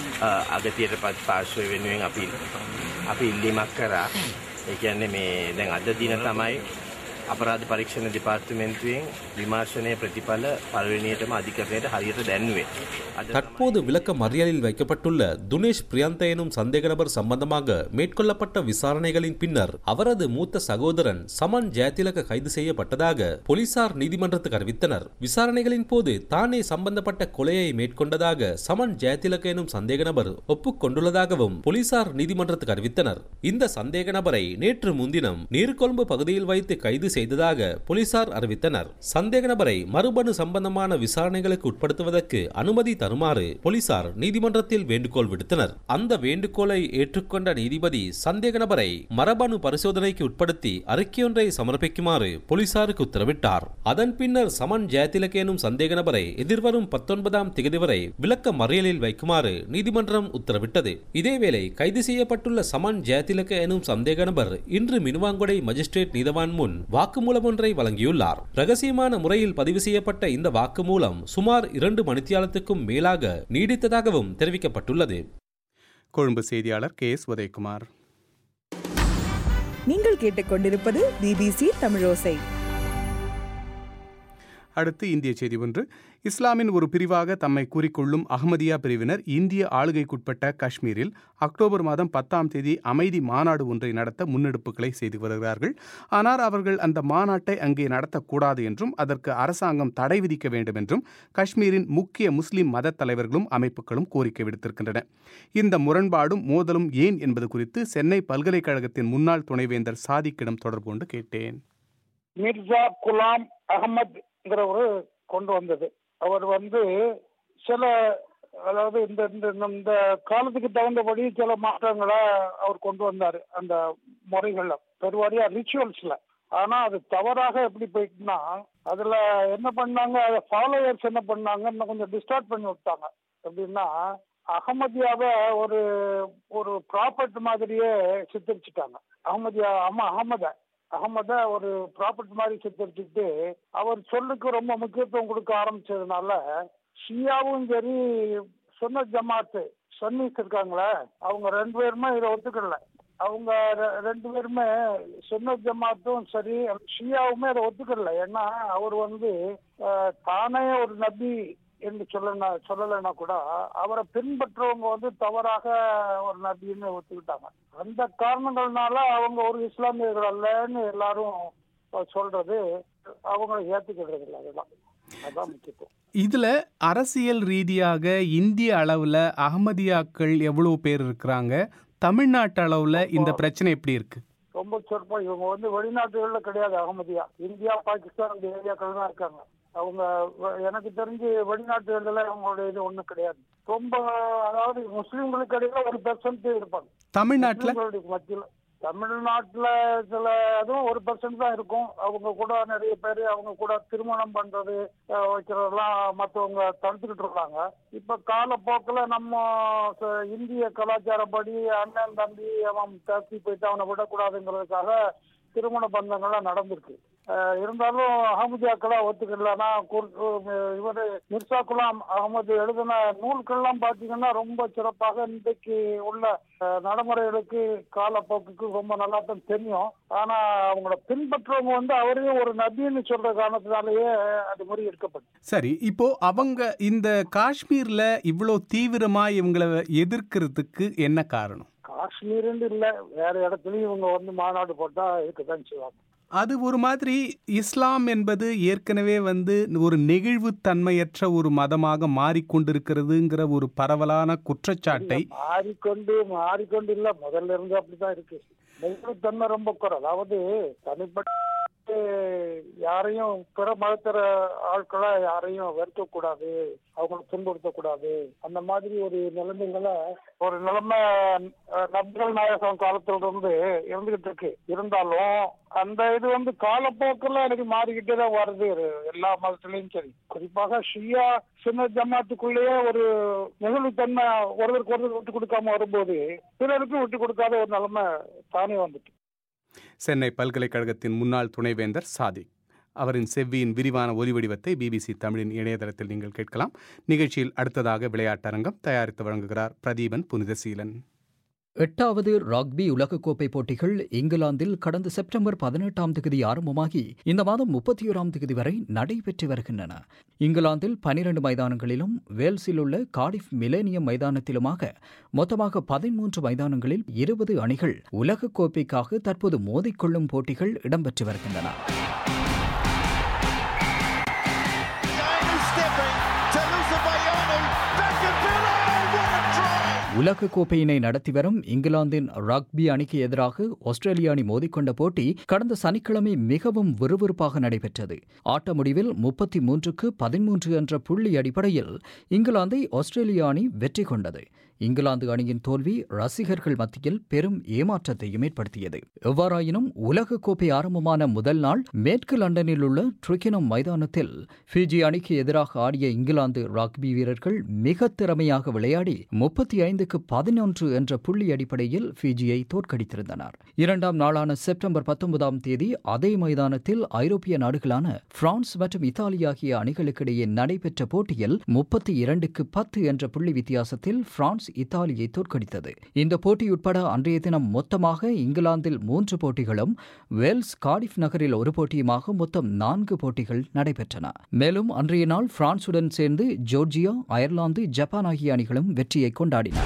අගතියට පත් පාර්ශවය වෙනුවෙන් අපි අපි ඉල්ලීමක් කරා ඒ කියන්නේ මේ දැන් අද දින තමයි අපරාධ පරීක්ෂණ දෙපාර්තමේන්තුවෙන් විමර්ශනය ප්‍රතිඵල පළවෙනියටම අධිකරණයට හරියට දැන්වේ. අද தற்போது விளக்க மறியலில் வைக்கப்பட்டுள்ள துனேஷ் பிரியந்த எனும் சந்தேக நபர் சம்பந்தமாக மேற்கொள்ளப்பட்ட விசாரணைகளின் பின்னர் அவரது மூத்த சகோதரன் சமன் ஜெயதிலக கைது செய்யப்பட்டதாக போலீசார் நீதிமன்றத்துக்கு அறிவித்தனர் விசாரணைகளின் போது தானே சம்பந்தப்பட்ட கொலையை மேற்கொண்டதாக சமன் ஜெயதிலக எனும் சந்தேக நபர் ஒப்புக்கொண்டுள்ளதாகவும் போலீசார் நீதிமன்றத்துக்கு அறிவித்தனர் இந்த சந்தேக நபரை நேற்று முன்தினம் நீர்கொழும்பு பகுதியில் வைத்து கைது செய்ததாக போலீசார் அறிவித்தனர் சந்தேக நபரை மறுபணு சம்பந்தமான விசாரணைகளுக்கு உட்படுத்துவதற்கு அனுமதி தருமாறு போலீசார் நீதிமன்றத்தில் வேண்டுகோள் விடுத்தனர் அந்த வேண்டுகோளை ஏற்றுக்கொண்ட நீதிபதி சந்தேக நபரை மரபணு பரிசோதனைக்கு உட்படுத்தி அறிக்கையொன்றை சமர்ப்பிக்குமாறு போலீசாருக்கு உத்தரவிட்டார் அதன் பின்னர் சமன் ஜெயதிலக் எனும் சந்தேக நபரை எதிர்வரும் பத்தொன்பதாம் திகதி வரை விளக்க மறியலில் வைக்குமாறு நீதிமன்றம் உத்தரவிட்டது இதேவேளை கைது செய்யப்பட்டுள்ள சமன் ஜெயதிலக எனும் சந்தேக நபர் இன்று மினுவாங்குடை மஜிஸ்ட்ரேட் நீதவான் முன் வாக்குமூலம் ஒன்றை வழங்கியுள்ளார் ரகசியமான முறையில் பதிவு செய்யப்பட்ட இந்த வாக்குமூலம் சுமார் இரண்டு மணித்தியாலத்துக்கும் மேலாக நீடித்ததாகவும் தெரிவிக்கப்பட்டுள்ளது கொழும்பு செய்தியாளர் கே எஸ் உதயகுமார் நீங்கள் கேட்டுக்கொண்டிருப்பது பிபிசி தமிழோசை அடுத்து இந்திய செய்தி ஒன்று இஸ்லாமின் ஒரு பிரிவாக தம்மை கூறிக்கொள்ளும் அகமதியா பிரிவினர் இந்திய ஆளுகைக்குட்பட்ட காஷ்மீரில் அக்டோபர் மாதம் பத்தாம் தேதி அமைதி மாநாடு ஒன்றை நடத்த முன்னெடுப்புகளை செய்து வருகிறார்கள் ஆனால் அவர்கள் அந்த மாநாட்டை அங்கே நடத்தக்கூடாது என்றும் அதற்கு அரசாங்கம் தடை விதிக்க வேண்டும் என்றும் காஷ்மீரின் முக்கிய முஸ்லிம் மத தலைவர்களும் அமைப்புகளும் கோரிக்கை விடுத்திருக்கின்றன இந்த முரண்பாடும் மோதலும் ஏன் என்பது குறித்து சென்னை பல்கலைக்கழகத்தின் முன்னாள் துணைவேந்தர் சாதிக்கிடம் தொடர்பு கொண்டு கேட்டேன் மிர்சா குலாம் அகமதுங்கிறவரு கொண்டு வந்தது அவர் வந்து சில அதாவது இந்த இந்த இந்த காலத்துக்கு தகுந்தபடி சில மாற்றங்களை அவர் கொண்டு வந்தாரு அந்த முறைகள்ல பெருவாரியா ரிச்சுவல்ஸ்ல ஆனா அது தவறாக எப்படி போயிட்டுனா அதுல என்ன பண்ணாங்க அதை ஃபாலோவர்ஸ் என்ன பண்ணாங்க இன்னும் கொஞ்சம் டிஸ்டார்ட் பண்ணி விட்டாங்க எப்படின்னா அகமதியாவை ஒரு ஒரு ப்ராப்பர்ட் மாதிரியே சித்தரிச்சுட்டாங்க அகமதியா ஆமா அகமத அகமத ஒரு ப்ராப்பர்ட் மாதிரி சித்தரிச்சுட்டு அவர் சொல்லுக்கு ரொம்ப முக்கியத்துவம் கொடுக்க ஆரம்பிச்சதுனால ஷியாவும் சரி சொன்ன ஜமாத்து சன்னீஸ் இருக்காங்களே அவங்க ரெண்டு பேருமே இதை ஒத்துக்கல அவங்க ரெ- ரெண்டு பேருமே சொன்ன ஜமாத்தும் சரி ஷியாவுமே அதை ஒத்துக்கல ஏன்னா அவர் வந்து அஹ், தானே ஒரு நபி என்று சொல்லனா சொல்லலைன்னா கூட அவரை பின்பற்றவங்க வந்து தவறாக ஒரு நபின்னு ஒத்துக்கிட்டாங்க அந்த காரணங்கள்னால அவங்க ஒரு இஸ்லாமியர்கள் அல்லன்னு எல்லாரும் சொல்றது அவங்க ஏத்துக்கிறது இல்லை அதெல்லாம் அதான் முக்கியத்துவம் இதுல அரசியல் ரீதியாக இந்திய அளவுல அகமதியாக்கள் எவ்வளவு பேர் இருக்கிறாங்க தமிழ்நாட்டு அளவுல இந்த பிரச்சனை எப்படி இருக்கு ரொம்ப சொற்பம் இவங்க வந்து வெளிநாட்டுகள்ல கிடையாது அகமதியா இந்தியா பாகிஸ்தான் இந்த ஏரியாக்கள் தான் இருக்காங்க அவங்க வ- எனக்கு தெரிஞ்சு வெளிநாட்டுகள்ல அவங்களுடைய இது ஒண்ணும் கிடையாது ரொம்ப அதாவது முஸ்லீம்களுக்கு இடையில ஒரு பெர்சன்ட் இருப்பாங்க தமிழ்நாட்டுல? முஸ்லிம்களுடைய மத்தியில தமிழ்நாட்டுல சில அதுவும் ஒரு பெர்சன்ட் தான் இருக்கும் அவங்க கூட நிறைய பேர் அவங்க கூட திருமணம் பண்றது அஹ், வைக்கிறதெல்லாம் மற்றவங்க தடுத்துக்கிட்டு இருக்காங்க இப்ப காலப்போக்கில் நம்ம ச- இந்திய கலாச்சாரப்படி அண்ணன் தம்பி அவன் தப்பி போயிட்டு அவனை விடக்கூடாதுங்கிறதுக்காக திருமண பந்தங்கள்லாம் நடந்திருக்கு அஹ், இருந்தாலும் அகமதியாக்களா ஒத்துக்கலன்னா இவர் மிர்சா குலாம் அகமது எழுதின நூல்கள்லாம் பாத்தீங்கன்னா ரொம்ப சிறப்பாக இன்றைக்கு உள்ள அஹ், நடைமுறைகளுக்கு காலப்போக்குக்கு ரொம்ப நல்லா தான் தெரியும் ஆனா அவங்கள பின்பற்றவங்க வந்து அவரையும் ஒரு நபின்னு சொல்ற காரணத்தினாலேயே அது முறி எடுக்கப்பட்டு சரி இப்போ அவங்க இந்த காஷ்மீர்ல இவ்வளோ தீவிரமா இவங்களை எதிர்க்கிறதுக்கு என்ன காரணம் காஷ்மீர்னு இல்ல வேற இடத்துலயும் இவங்க வந்து மாநாடு போட்டா இருக்கதான் செய்வாங்க அது ஒரு மாதிரி இஸ்லாம் என்பது ஏற்கனவே வந்து ஒரு நெகிழ்வுத்தன்மையற்ற ஒரு மதமாக மாறிக்கொண்டிருக்கிறதுங்கிற ஒரு பரவலான குற்றச்சாட்டை மாறிக்கொண்டு மாறிக்கொண்டு இல்ல முதல்ல இருந்து அப்படிதான் இருக்கு நெகிழ்வுத்தன்மை ரொம்ப குறை அதாவது தனிப்பட்ட யாரையும் பிற மதத்தர ஆட்களை யாரையும் வெறுக்க கூடாது அவங்களை துன்புறுத்த கூடாது அந்த மாதிரி ஒரு நிலைமைகளை ஒரு நிலைமை அஹ், நபிகள் நாயகம் காலத்துல இருந்து இருந்துகிட்டு இருக்கு இருந்தாலும் அந்த இது வந்து காலப்போக்கில் எனக்கு மாறிக்கிட்டே தான் வருது எல்லா மதத்திலையும் சரி குறிப்பாக ஷியா சின்ன ஜமாத்துக்குள்ளேயே ஒரு நெகிழ்வுத்தன்மை ஒருவருக்கு ஒருவர் விட்டு கொடுக்காம வரும்போது பிறருக்கு விட்டு கொடுக்காத ஒரு நிலைமை தானே வந்துட்டு சென்னை பல்கலைக்கழகத்தின் முன்னாள் துணைவேந்தர் சாதிக் அவரின் செவ்வியின் விரிவான ஒலி வடிவத்தை பிபிசி தமிழின் இணையதளத்தில் நீங்கள் கேட்கலாம் நிகழ்ச்சியில் அடுத்ததாக விளையாட்டரங்கம் தயாரித்து வழங்குகிறார் பிரதீபன் புனிதசீலன் எட்டாவது ராக்பி உலகக்கோப்பை போட்டிகள் இங்கிலாந்தில் கடந்த செப்டம்பர் பதினெட்டாம் தேதி ஆரம்பமாகி இந்த மாதம் முப்பத்தி ஓராம் தேதி வரை நடைபெற்று வருகின்றன இங்கிலாந்தில் பனிரண்டு மைதானங்களிலும் வேல்ஸில் உள்ள காடிஃப் மிலேனியம் மைதானத்திலுமாக மொத்தமாக பதிமூன்று மைதானங்களில் இருபது அணிகள் உலகக்கோப்பைக்காக தற்போது மோதிக்கொள்ளும் போட்டிகள் இடம்பெற்று வருகின்றன உலக கோப்பையினை நடத்தி வரும் இங்கிலாந்தின் ரக்பி அணிக்கு எதிராக ஆஸ்திரேலிய அணி மோதிக்கொண்ட போட்டி கடந்த சனிக்கிழமை மிகவும் விறுவிறுப்பாக நடைபெற்றது ஆட்ட முடிவில் முப்பத்தி மூன்றுக்கு பதிமூன்று என்ற புள்ளி அடிப்படையில் இங்கிலாந்தை ஆஸ்திரேலிய அணி வெற்றி கொண்டது இங்கிலாந்து அணியின் தோல்வி ரசிகர்கள் மத்தியில் பெரும் ஏமாற்றத்தையும் ஏற்படுத்தியது எவ்வாறாயினும் உலக கோப்பை ஆரம்பமான முதல் நாள் மேற்கு லண்டனில் உள்ள ட்ரிக்கினம் மைதானத்தில் ஃபிஜி அணிக்கு எதிராக ஆடிய இங்கிலாந்து ராக்பி வீரர்கள் மிக திறமையாக விளையாடி முப்பத்தி ஐந்துக்கு பதினொன்று என்ற புள்ளி அடிப்படையில் ஃபிஜியை தோற்கடித்திருந்தனர் இரண்டாம் நாளான செப்டம்பர் பத்தொன்பதாம் தேதி அதே மைதானத்தில் ஐரோப்பிய நாடுகளான பிரான்ஸ் மற்றும் இத்தாலி ஆகிய அணிகளுக்கிடையே நடைபெற்ற போட்டியில் முப்பத்தி இரண்டுக்கு பத்து என்ற புள்ளி வித்தியாசத்தில் பிரான்ஸ் இத்தாலியை தோற்கடித்தது இந்த போட்டி உட்பட அன்றைய தினம் மொத்தமாக இங்கிலாந்தில் மூன்று போட்டிகளும் வேல்ஸ் காடிஃப் நகரில் ஒரு போட்டியுமாக மொத்தம் நான்கு போட்டிகள் நடைபெற்றன மேலும் அன்றைய நாள் பிரான்சுடன் சேர்ந்து ஜோர்ஜியா அயர்லாந்து ஜப்பான் ஆகிய அணிகளும் வெற்றியை கொண்டாடின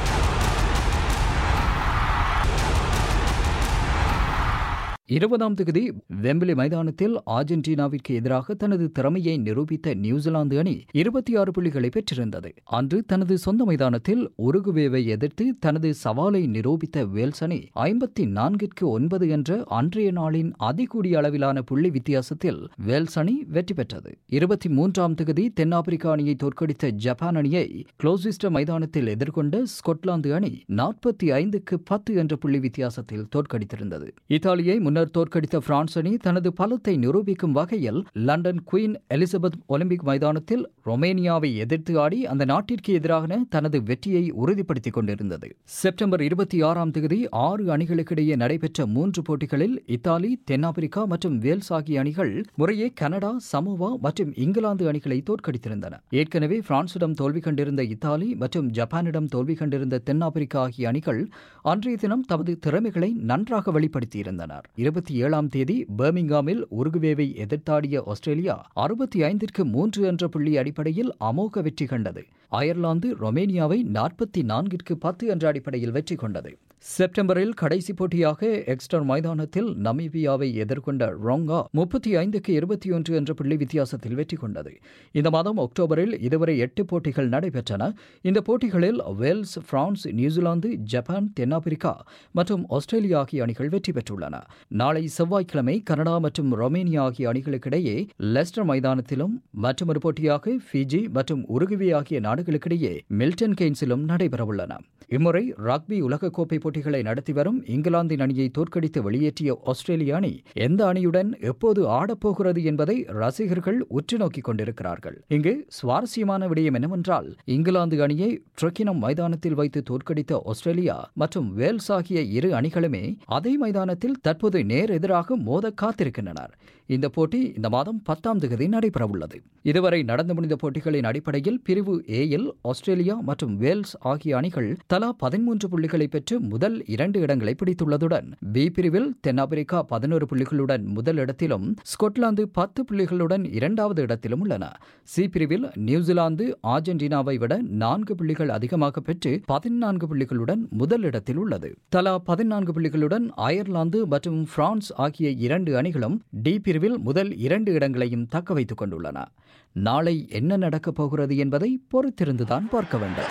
இருபதாம் தேதி வெம்பிலி மைதானத்தில் அர்ஜென்டினாவிற்கு எதிராக தனது திறமையை நிரூபித்த நியூசிலாந்து அணி இருபத்தி ஆறு புள்ளிகளை பெற்றிருந்தது அன்று தனது சொந்த மைதானத்தில் உருகுவேவை எதிர்த்து தனது சவாலை நிரூபித்த வேல்ஸ் அணி ஐம்பத்தி நான்கிற்கு ஒன்பது என்ற அன்றைய நாளின் அதிகூடிய அளவிலான புள்ளி வித்தியாசத்தில் வேல்ஸ் அணி வெற்றி பெற்றது இருபத்தி மூன்றாம் தேதி தென்னாப்பிரிக்கா அணியை தோற்கடித்த ஜப்பான் அணியை குளோசிஸ்டர் மைதானத்தில் எதிர்கொண்ட ஸ்கொட்லாந்து அணி நாற்பத்தி ஐந்துக்கு பத்து என்ற புள்ளி வித்தியாசத்தில் தோற்கடித்திருந்தது இத்தாலியை முன்னர் தோற்கடித்த பிரான்ஸ் அணி தனது பலத்தை நிரூபிக்கும் வகையில் லண்டன் குயின் எலிசபெத் ஒலிம்பிக் மைதானத்தில் ரொமேனியாவை எதிர்த்து ஆடி அந்த நாட்டிற்கு எதிரான தனது வெற்றியை உறுதிப்படுத்திக் கொண்டிருந்தது செப்டம்பர் இருபத்தி ஆறாம் தேதி ஆறு அணிகளுக்கிடையே நடைபெற்ற மூன்று போட்டிகளில் இத்தாலி தென்னாப்பிரிக்கா மற்றும் வேல்ஸ் ஆகிய அணிகள் முறையே கனடா சமோவா மற்றும் இங்கிலாந்து அணிகளை தோற்கடித்திருந்தன ஏற்கனவே பிரான்சிடம் தோல்வி கண்டிருந்த இத்தாலி மற்றும் ஜப்பானிடம் தோல்வி கண்டிருந்த தென்னாப்பிரிக்கா ஆகிய அணிகள் அன்றைய தினம் தமது திறமைகளை நன்றாக வெளிப்படுத்தியிருந்தனர் இருபத்தி ஏழாம் தேதி பர்மிங்காமில் உருகுவேவை எதிர்த்தாடிய ஆஸ்திரேலியா அறுபத்தி ஐந்திற்கு மூன்று என்ற புள்ளி அடிப்படையில் அமோக வெற்றி கண்டது அயர்லாந்து ரொமேனியாவை நாற்பத்தி நான்கிற்கு பத்து என்ற அடிப்படையில் வெற்றி கொண்டது செப்டம்பரில் கடைசி போட்டியாக எக்ஸ்டர் மைதானத்தில் நமீபியாவை எதிர்கொண்ட ரொங்கா முப்பத்தி ஐந்துக்கு இருபத்தி ஒன்று என்ற புள்ளி வித்தியாசத்தில் வெற்றி கொண்டது இந்த மாதம் அக்டோபரில் இதுவரை எட்டு போட்டிகள் நடைபெற்றன இந்த போட்டிகளில் வேல்ஸ் பிரான்ஸ் நியூசிலாந்து ஜப்பான் தென்னாப்பிரிக்கா மற்றும் ஆஸ்திரேலியா ஆகிய அணிகள் வெற்றி பெற்றுள்ளன நாளை செவ்வாய்க்கிழமை கனடா மற்றும் ரொமேனியா ஆகிய அணிகளுக்கிடையே லெஸ்டர் மைதானத்திலும் மற்றொரு போட்டியாக ஃபிஜி மற்றும் உருகுவே ஆகிய நாடுகளுக்கிடையே மில்டன் கெய்ன்ஸிலும் நடைபெறவுள்ளன இம்முறை ரக்பி உலகக்கோப்பை போட்டிகளை நடத்தி வரும் இங்கிலாந்தின் அணியை தோற்கடித்து வெளியேற்றிய ஆஸ்திரேலிய அணி எந்த அணியுடன் எப்போது ஆடப்போகிறது என்பதை ரசிகர்கள் உற்று நோக்கிக் கொண்டிருக்கிறார்கள் இங்கு சுவாரஸ்யமான விடயம் என்னவென்றால் இங்கிலாந்து அணியை ட்ரெக்கினம் மைதானத்தில் வைத்து தோற்கடித்த ஆஸ்திரேலியா மற்றும் வேல்ஸ் ஆகிய இரு அணிகளுமே அதே மைதானத்தில் தற்போது நேர் எதிராக மோத காத்திருக்கின்றனர் இந்த போட்டி இந்த மாதம் பத்தாம் தேதி நடைபெறவுள்ளது இதுவரை நடந்து முடிந்த போட்டிகளின் அடிப்படையில் பிரிவு ஏயில் ஆஸ்திரேலியா மற்றும் வேல்ஸ் ஆகிய அணிகள் தலா பதிமூன்று புள்ளிகளை பெற்று முதல் இரண்டு இடங்களை பிடித்துள்ளதுடன் பி பிரிவில் தென்னாப்பிரிக்கா பதினோரு புள்ளிகளுடன் முதல் இடத்திலும் ஸ்கொட்லாந்து பத்து புள்ளிகளுடன் இரண்டாவது இடத்திலும் உள்ளன சி பிரிவில் நியூசிலாந்து ஆர்ஜென்டினாவை விட நான்கு புள்ளிகள் அதிகமாக பெற்று பதினான்கு புள்ளிகளுடன் முதல் இடத்தில் உள்ளது தலா பதினான்கு புள்ளிகளுடன் அயர்லாந்து மற்றும் பிரான்ஸ் ஆகிய இரண்டு அணிகளும் டி பிரிவில் முதல் இரண்டு இடங்களையும் தக்க வைத்துக் கொண்டுள்ளன நாளை என்ன நடக்கப் போகிறது என்பதை பொறுத்திருந்துதான் பார்க்க வேண்டும்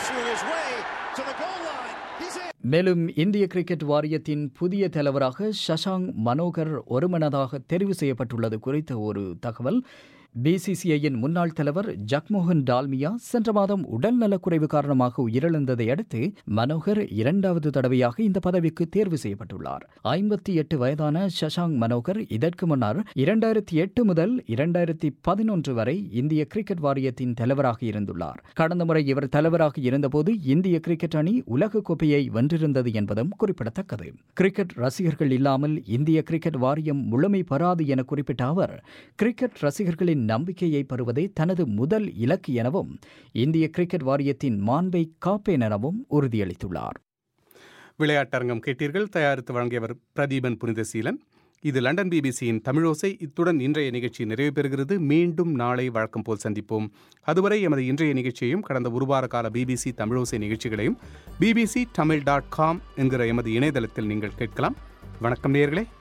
மேலும் இந்திய கிரிக்கெட் வாரியத்தின் புதிய தலைவராக சஷாங் மனோகர் ஒருமனதாக தெரிவு செய்யப்பட்டுள்ளது குறித்த ஒரு தகவல் பிசிசிஐயின் முன்னாள் தலைவர் ஜக்மோகன் டால்மியா சென்ற மாதம் உடல் நலக்குறைவு காரணமாக உயிரிழந்ததை அடுத்து மனோகர் இரண்டாவது தடவையாக இந்த பதவிக்கு தேர்வு செய்யப்பட்டுள்ளார் ஐம்பத்தி எட்டு வயதான சஷாங் மனோகர் இதற்கு முன்னர் இரண்டாயிரத்தி எட்டு முதல் இரண்டாயிரத்தி பதினொன்று வரை இந்திய கிரிக்கெட் வாரியத்தின் தலைவராக இருந்துள்ளார் கடந்த முறை இவர் தலைவராக இருந்தபோது இந்திய கிரிக்கெட் அணி உலக கோப்பையை வென்றிருந்தது என்பதும் குறிப்பிடத்தக்கது கிரிக்கெட் ரசிகர்கள் இல்லாமல் இந்திய கிரிக்கெட் வாரியம் முழுமை பெறாது என குறிப்பிட்ட அவர் கிரிக்கெட் ரசிகர்களின் நம்பிக்கையை பெறுவதே தனது முதல் இலக்கு எனவும் இந்திய கிரிக்கெட் வாரியத்தின் மாண்பை காப்பேன் எனவும் உறுதியளித்துள்ளார் விளையாட்டரங்கம் கேட்டீர்கள் தயாரித்து வழங்கியவர் பிரதீபன் புனிதசீலன் இது லண்டன் பிபிசியின் தமிழோசை இத்துடன் இன்றைய நிகழ்ச்சி நிறைவு பெறுகிறது மீண்டும் நாளை வழக்கம் போல் சந்திப்போம் அதுவரை எமது இன்றைய நிகழ்ச்சியையும் கடந்த ஒரு வார கால பிபிசி தமிழோசை நிகழ்ச்சிகளையும் பிபிசி தமிழ் டாட் காம் என்கிற எமது இணையதளத்தில் நீங்கள் கேட்கலாம் வணக்கம் நேயர்களே